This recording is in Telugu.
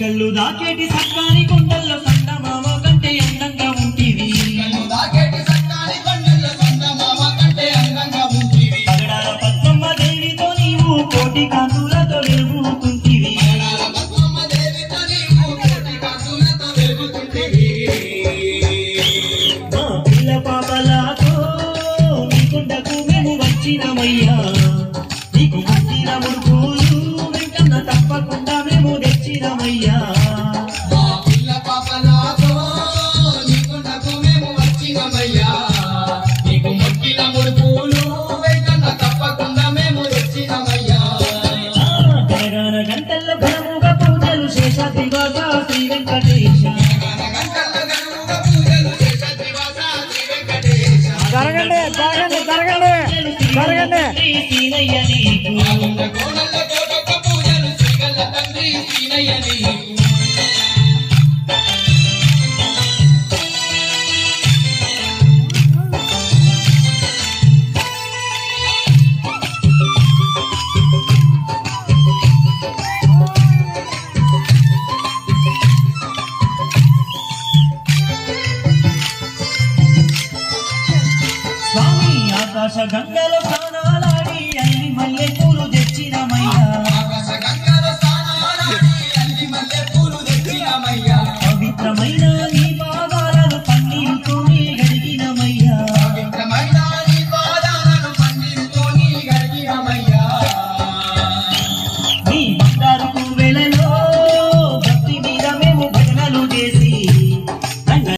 కళ్ళు దాకేటి సర్కారి కొండల్లో సందమామ కంటే అందంగా ఉంటివి కళ్ళు దాకేటి సక్కాని కొండల్లో చందమామ కంటే అందంగా ఉంటివి. పగడాల పద్మమ్మ దేవితో నీవు కోటి కాంతులతో వెలుగుతుంటివి పగడాల బతుకమ్మ దేవితో నీవు కోటి కాంతులతో వెలుగుతుంటివి. మా పిల్ల పాపలతో నీ కొండకు మేము వచ్చినమయ్యా నీకు వచ్చిన ముడుపులు వెంకన్న తప్పకుండా మేము తెచ్చినమయ్యా మా పిల్ల పాపలతో నీకున్నకు మేము వచ్చినమయ్యా. నీకు మొక్కిన ముడుపులు వెంకన్న తప్పకుండా మేము తెచ్చినమయ్యా. తెలంగాణ గంటల్లో ఘనముగా పూజలు శేషాద్రి బాబా శ్రీ వెంకటేశ గనగంటల గనువుగా పూజలు చేసే శ్రీవాస శ్రీ వెంకటేశ. జరగండి జరగండి జరగండి జరగండి శ్రీ సీనయ్య నీకు కొండ కోణల్ల కోటొక్క పూజలు శ్రీగల్ల తండ్రి సీనయ్య నీకు. స్వామి ఆకాశ గంగలో స్నానాలాడి అన్ని మల్లె పూలు తెచ్చినమయ్యా